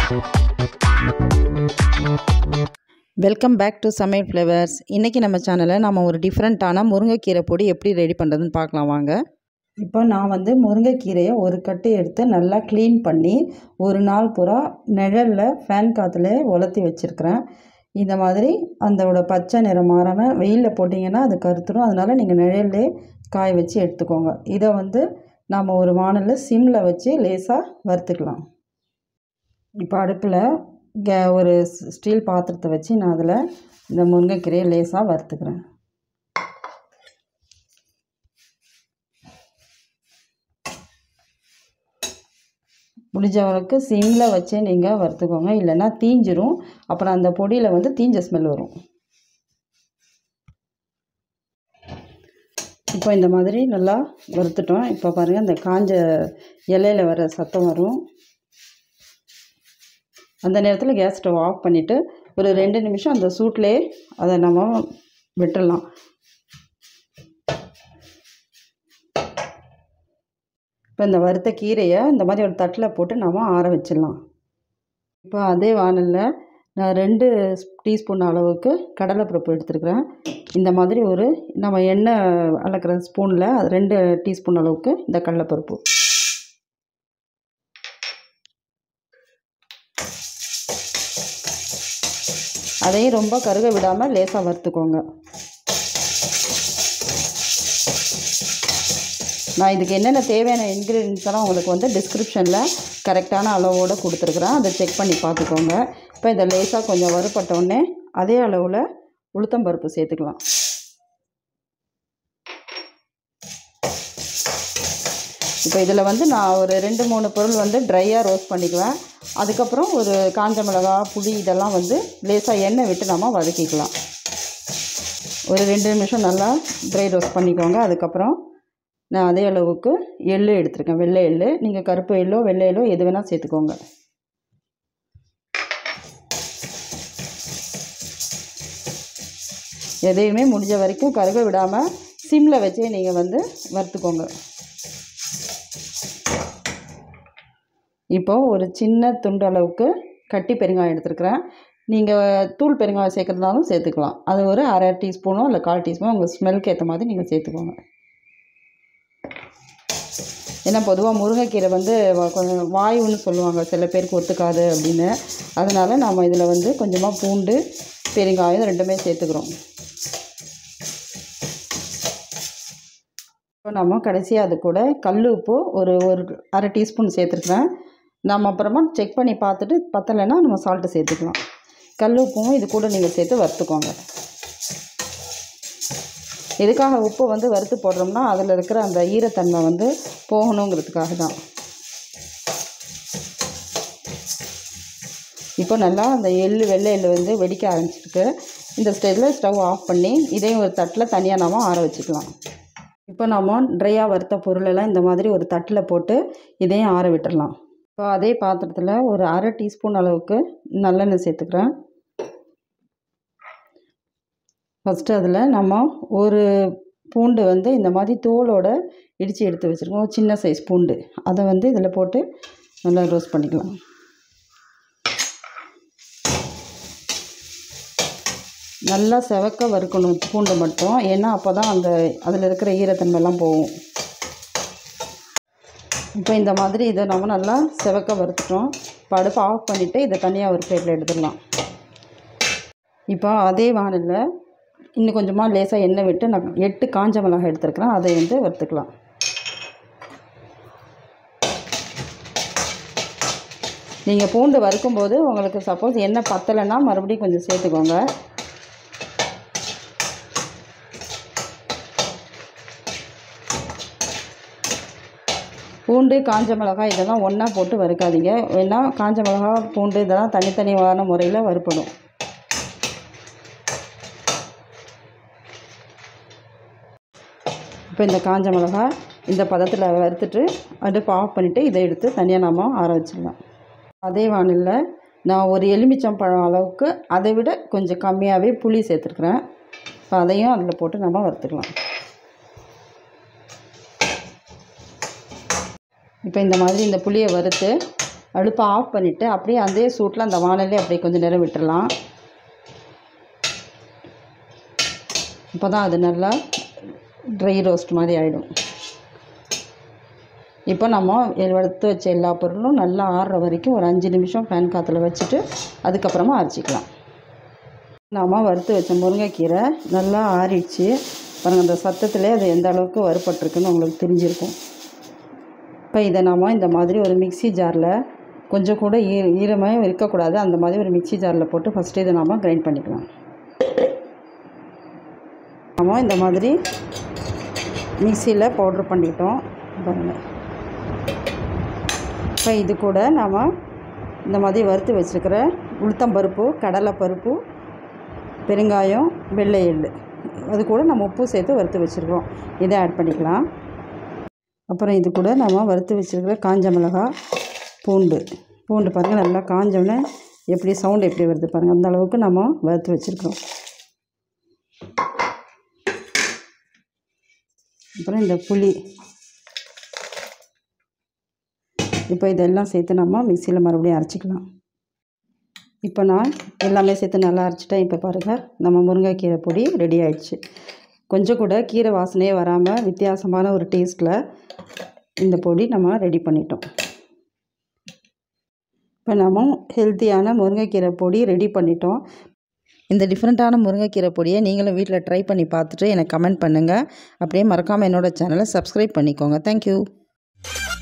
welcome back to Samayal flavours இன்றைக்கி நம்ம சேனலில் நம்ம ஒரு டிஃப்ரெண்ட்டான முருங்கைக்கீரை பொடி எப்படி ரெடி பண்ணுறதுன்னு பார்க்கலாம் வாங்க இப்போ நான் வந்து முருங்கைக்கீரையை ஒரு கட்டு எடுத்து நல்லா க்ளீன் பண்ணி ஒரு நாள் பூரா நிழலில் ஃபேன் காற்றுல உலர்த்தி வச்சுருக்கிறேன் இந்த மாதிரி அதோட பச்சை நிறம் மாறாமல் வெயிலில் போட்டிங்கன்னா அது கருத்துரும் அதனால் நீங்கள் நிழல்லே காய வச்சு எடுத்துக்கோங்க இதை வந்து நாம் ஒரு வானலில் சிம்மில் வச்சு லேசாக வறுத்துக்கலாம் இப்போ அடுப்பில் கே ஒரு ஸ்டீல் பாத்திரத்தை வச்சு நான் அதில் இந்த முருங்கைக்கீரையை லேசாக வறுத்துக்கிறேன் முடிஞ்ச அளவுக்கு சிம்மில் வச்சே நீங்கள் வறுத்துக்கோங்க இல்லைன்னா தீஞ்சிரும் அப்புறம் அந்த பொடியில் வந்து தீஞ்ச ஸ்மெல் வரும் இப்போ இந்த மாதிரி நல்லா வறுத்துட்டோம் இப்போ பாருங்கள் இந்த காஞ்ச இலையில் வர சத்தம் வரும் அந்த நேரத்தில் கேஸ் ஸ்டவ் ஆஃப் பண்ணிவிட்டு ஒரு ரெண்டு நிமிஷம் அந்த சூட்லேயே அதை நம்ம விட்டுடலாம் இப்போ இந்த வறுத்த கீரையை இந்த மாதிரி ஒரு தட்டில் போட்டு நம்ம ஆற வச்சிடலாம் இப்போ அதே வானலில் நான் ரெண்டு டீஸ்பூன் அளவுக்கு கடலைப்பருப்பு எடுத்துருக்கிறேன் இந்த மாதிரி ஒரு நம்ம எண்ணெய் அளக்கிற ஸ்பூனில் ரெண்டு டீஸ்பூன் அளவுக்கு இந்த கடலைப்பருப்பு அதையும் ரொம்ப கருக விடாமல் லேசாக வறுத்துக்கோங்க நான் இதுக்கு என்னென்ன தேவையான இன்க்ரீடியன்ஸ் எல்லாம் உங்களுக்கு வந்து டிஸ்கிரிப்ஷனில் கரெக்டான அளவோடு கொடுத்துருக்குறேன் அதை செக் பண்ணி பார்த்துக்கோங்க இப்போ இதை லேசாக கொஞ்சம் வறுபட்டோடனே அதே அளவில் உளுத்தம்பருப்பு சேர்த்துக்கலாம் இப்போ இதில் வந்து நான் ஒரு ரெண்டு மூணு பொருள் வந்து ட்ரையாக ரோஸ்ட் பண்ணிக்குவேன் அதுக்கப்புறம் ஒரு காஞ்ச மிளகா புளி இதெல்லாம் வந்து லேசாக எண்ணெய் விட்டு நம்ம வதக்கிக்கலாம் ஒரு ரெண்டு நிமிஷம் நல்லா ட்ரை ரோஸ்ட் பண்ணிக்கோங்க அதுக்கப்புறம் நான் அதே அளவுக்கு எள்ளு எடுத்திருக்கேன் வெள்ளை எள்ளு நீங்கள் கருப்பு எள்ளோ வெள்ளை எள்ளோ எது வேணால் சேர்த்துக்கோங்க எதையுமே முடிஞ்ச வரைக்கும் கருக விடாமல் சிம்மில் வச்சே நீங்கள் வந்து வறுத்துக்கோங்க இப்போது ஒரு சின்ன துண்டு அளவுக்கு கட்டி பெருங்காயம் எடுத்துருக்குறேன் நீங்கள் தூள் பெருங்காயம் சேர்க்குறதுனாலும் சேர்த்துக்கலாம் அது ஒரு அரை டீஸ்பூனோ இல்லை கால் டீஸ்பூனோ உங்கள் ஸ்மெல்க்கு ஏற்ற மாதிரி நீங்கள் சேர்த்துக்கோங்க ஏன்னா பொதுவாக முருங்கைக்கீரை வந்து கொஞ்சம் வாயுன்னு சொல்லுவாங்க சில பேருக்கு ஒத்துக்காது அப்படின்னு அதனால் நாம் இதில் வந்து கொஞ்சமாக பூண்டு பெருங்காயம் ரெண்டுமே சேர்த்துக்கிறோம் இப்போ நம்ம கடைசியாக அது கூட கல் உப்பு ஒரு ஒரு அரை டீஸ்பூன் சேர்த்துருக்குறேன் நம்ம அப்புறமா செக் பண்ணி பார்த்துட்டு பத்தலைன்னா நம்ம சால்ட்டு சேர்த்துக்கலாம் கல் உப்பும் இது கூட நீங்கள் சேர்த்து வறுத்துக்கோங்க எதுக்காக உப்பு வந்து வறுத்து போடுறோம்னா அதில் இருக்கிற அந்த ஈரத்தன்மை வந்து போகணுங்கிறதுக்காக தான் இப்போ நல்லா அந்த எள்ளு வெள்ளை எள்ளு வந்து வெடிக்க ஆரம்பிச்சிருக்கு இந்த ஸ்டேஜில் ஸ்டவ் ஆஃப் பண்ணி இதையும் ஒரு தட்டில் தனியாக நாம் ஆற வச்சுக்கலாம் இப்போ நம்ம ட்ரையாக வறுத்த பொருளெல்லாம் இந்த மாதிரி ஒரு தட்டில் போட்டு இதையும் ஆற விட்டுடலாம் இப்போ அதே பாத்திரத்தில் ஒரு அரை டீஸ்பூன் அளவுக்கு நல்லெண்ணெய் சேர்த்துக்கிறேன் ஃபஸ்ட்டு அதில் நம்ம ஒரு பூண்டு வந்து இந்த மாதிரி தோலோட இடித்து எடுத்து வச்சுருக்கோம் சின்ன சைஸ் பூண்டு அதை வந்து இதில் போட்டு நல்லா ரோஸ்ட் பண்ணிக்கலாம் நல்லா செவக்க வறுக்கணும் பூண்டு மட்டும் ஏன்னா அப்போ தான் அந்த அதில் இருக்கிற ஈரத்தன்மைலாம் போகும் இப்போ இந்த மாதிரி இதை நம்ம நல்லா செவக்க வறுத்துட்டோம் இப்போ அடுப்பை ஆஃப் பண்ணிவிட்டு இதை தனியாக ஒரு பிளேட்டில் எடுத்துடலாம் இப்போ அதே வானலில் இன்னும் கொஞ்சமாக லேசாக எண்ணெய் விட்டு நான் எட்டு காஞ்ச மிளகாய் எடுத்துருக்கிறேன் அதை வந்து வறுத்துக்கலாம் நீங்கள் பூண்டு வறுக்கும்போது உங்களுக்கு சப்போஸ் எண்ணெய் பத்தலைன்னா மறுபடியும் கொஞ்சம் சேர்த்துக்கோங்க பூண்டு காஞ்ச மிளகாய் இதெல்லாம் ஒன்றா போட்டு வறுக்காதீங்க ஏன்னா காஞ்ச மிளகாய் பூண்டு இதெல்லாம் தனித்தனியான முறையில் வறுப்படும் இப்போ இந்த காஞ்ச மிளகா இந்த பதத்தில் வறுத்துட்டு அடுப்பு ஆஃப் பண்ணிவிட்டு இதை எடுத்து தனியாக நாம் ஆற வச்சிடலாம் அதே வானலில் நான் ஒரு எலுமிச்சம்பழம் அளவுக்கு அதை விட கொஞ்சம் கம்மியாகவே புளி சேர்த்துருக்குறேன் இப்போ அதையும் அதில் போட்டு நம்ம வறுத்துக்கலாம் இப்போ இந்த மாதிரி இந்த புளியை வறுத்து அடுப்பை ஆஃப் பண்ணிவிட்டு அப்படியே அதே சூட்டில் அந்த வானலே அப்படியே கொஞ்சம் நேரம் விட்டுறலாம் அப்போ தான் அது நல்லா ட்ரை ரோஸ்ட் மாதிரி ஆகிடும் இப்போ நம்ம எடுத்து வச்ச எல்லா பொருளும் நல்லா ஆறுற வரைக்கும் ஒரு அஞ்சு நிமிஷம் ஃபேன் காற்றுல வச்சுட்டு அதுக்கப்புறமா அரைச்சிக்கலாம் நாம் வறுத்து வச்ச முருங்கைக்கீரை நல்லா ஆறிடுச்சு பாருங்கள் அந்த சத்தத்திலே அது எந்த அளவுக்கு வறுபட்டிருக்குன்னு உங்களுக்கு தெரிஞ்சிருக்கும் இப்போ இதை நாம் இந்த மாதிரி ஒரு மிக்ஸி ஜாரில் கொஞ்சம் கூட ஈ ஈரமாக இருக்கக்கூடாது அந்த மாதிரி ஒரு மிக்ஸி ஜாரில் போட்டு ஃபஸ்ட்டு இதை நாம் கிரைண்ட் பண்ணிக்கலாம் நாம் இந்த மாதிரி மிக்சியில் பவுட்ரு பண்ணிட்டோம் பாருங்கள் இப்போ இது கூட நாம் இந்த மாதிரி வறுத்து வச்சுருக்கிற உளுத்தம்பருப்பு கடலைப்பருப்பு பெருங்காயம் வெள்ளை எள்ளு அது கூட நம்ம உப்பு சேர்த்து வறுத்து வச்சுருக்கோம் இதை ஆட் பண்ணிக்கலாம் அப்புறம் இது கூட நம்ம வறுத்து வச்சுருக்கிற காஞ்ச மிளகாய் பூண்டு பூண்டு பாருங்கள் நல்லா காஞ்சோடனே எப்படி சவுண்ட் எப்படி வருது பாருங்கள் அந்த அளவுக்கு நம்ம வறுத்து வச்சுருக்கோம் அப்புறம் இந்த புளி இப்போ இதெல்லாம் சேர்த்து நம்ம மிக்சியில் மறுபடியும் அரைச்சிக்கலாம் இப்போ நான் எல்லாமே சேர்த்து நல்லா அரைச்சிட்டேன் இப்போ பாருங்கள் நம்ம முருங்கைக்கீரை பொடி ரெடி ஆயிடுச்சு கொஞ்சம் கூட கீரை வாசனையே வராமல் வித்தியாசமான ஒரு டேஸ்ட்டில் இந்த பொடி நம்ம ரெடி பண்ணிட்டோம் இப்போ நம்ம ஹெல்த்தியான முருங்கைக்கீரை பொடி ரெடி பண்ணிட்டோம் இந்த டிஃப்ரெண்ட்டான முருங்கைக்கீரை பொடியை நீங்களும் வீட்டில் ட்ரை பண்ணி பார்த்துட்டு எனக்கு கமெண்ட் பண்ணுங்கள் அப்படியே மறக்காமல் என்னோடய சேனலை சப்ஸ்கிரைப் பண்ணிக்கோங்க தேங்க்யூ